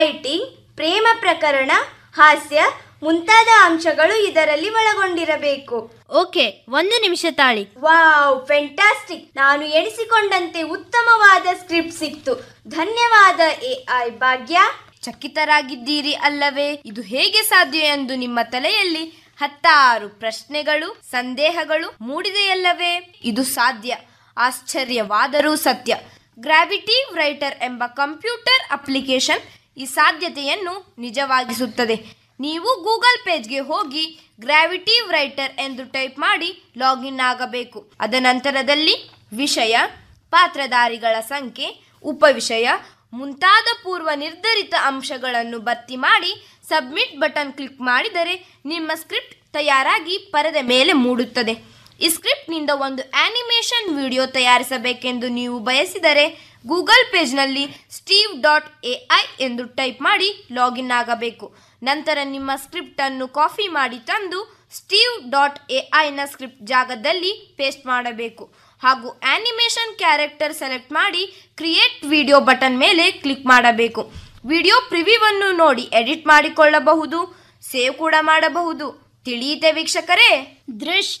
writing ಪ್ರೇಮ ಪ್ರಕರಣ ಹಾಸ್ಯ ಮುಂತಾದ ಅಂಶಗಳು ಇದರಲ್ಲಿ ಒಳಗೊಂಡಿರಬೇಕು ಓಕೆ ಒಂದು ನಿಮಿಷ ತಾಳಿ ವಾವ್ ಫೆಂಟಾಸ್ಟಿಕ್ ನಾನು ಎಣಿಸಿಕೊಂಡಂತೆ ಉತ್ತಮವಾದ ಸ್ಕ್ರಿಪ್ಟ್ ಸಿಕ್ತು ಧನ್ಯವಾದ ಎ ಐ ಭಾಗ್ಯ ಚಕಿತರಾಗಿದ್ದೀರಿ ಅಲ್ಲವೇ ಇದು ಹೇಗೆ ಸಾಧ್ಯ ಎಂದು ನಿಮ್ಮ ತಲೆಯಲ್ಲಿ ಹತ್ತಾರು ಪ್ರಶ್ನೆಗಳು ಸಂದೇಹಗಳು ಮೂಡಿದೆಯಲ್ಲವೇ ಇದು ಸಾಧ್ಯ ಆಶ್ಚರ್ಯವಾದರೂ ಸತ್ಯ ಗ್ರಾವಿಟಿ ರೈಟರ್ ಎಂಬ ಕಂಪ್ಯೂಟರ್ ಅಪ್ಲಿಕೇಶನ್ ಈ ಸಾಧ್ಯತೆಯನ್ನು ನಿಜವಾಗಿಸುತ್ತದೆ ನೀವು ಗೂಗಲ್ ಪೇಜ್ಗೆ ಹೋಗಿ ಗ್ರಾವಿಟಿ ರೈಟರ್ ಎಂದು ಟೈಪ್ ಮಾಡಿ ಲಾಗಿನ್ ಆಗಬೇಕು ಅದನಂತರದಲ್ಲಿ ವಿಷಯ ಪಾತ್ರಧಾರಿಗಳ ಸಂಖ್ಯೆ ಉಪವಿಷಯ ಮುಂತಾದ ಪೂರ್ವ ನಿರ್ಧರಿತ ಅಂಶಗಳನ್ನು ಭರ್ತಿ ಮಾಡಿ ಸಬ್ಮಿಟ್ ಬಟನ್ ಕ್ಲಿಕ್ ಮಾಡಿದರೆ ನಿಮ್ಮ ಸ್ಕ್ರಿಪ್ಟ್ ತಯಾರಾಗಿ ಪರದೆ ಮೇಲೆ ಮೂಡುತ್ತದೆ ಈ ಸ್ಕ್ರಿಪ್ಟ್ನಿಂದ ಒಂದು ಆನಿಮೇಷನ್ ವಿಡಿಯೋ ತಯಾರಿಸಬೇಕೆಂದು ನೀವು ಬಯಸಿದರೆ ಗೂಗಲ್ ಪೇಜ್ನಲ್ಲಿ ಸ್ಟೀವ್ ಡಾಟ್ ಎ ಐ ಎಂದು ಟೈಪ್ ಮಾಡಿ ಲಾಗಿನ್ ಆಗಬೇಕು ನಂತರ ನಿಮ್ಮ ಸ್ಕ್ರಿಪ್ಟನ್ನು ಕಾಪಿ ಮಾಡಿ ತಂದು ಸ್ಟೀವ್ ಡಾಟ್ ಎ ಐನ ಸ್ಕ್ರಿಪ್ಟ್ ಜಾಗದಲ್ಲಿ ಪೇಸ್ಟ್ ಮಾಡಬೇಕು ಹಾಗೂ ಆನಿಮೇಷನ್ ಕ್ಯಾರೆಕ್ಟರ್ ಸೆಲೆಕ್ಟ್ ಮಾಡಿ ಕ್ರಿಯೇಟ್ ವಿಡಿಯೋ ಬಟನ್ ಮೇಲೆ ಕ್ಲಿಕ್ ಮಾಡಬೇಕು ವಿಡಿಯೋ ಪ್ರಿವ್ಯೂವನ್ನು ನೋಡಿ ಎಡಿಟ್ ಮಾಡಿಕೊಳ್ಳಬಹುದು ಸೇವ್ ಕೂಡ ಮಾಡಬಹುದು ತಿಳಿಯಿತೆ ವೀಕ್ಷಕರೇ ದೃಶ್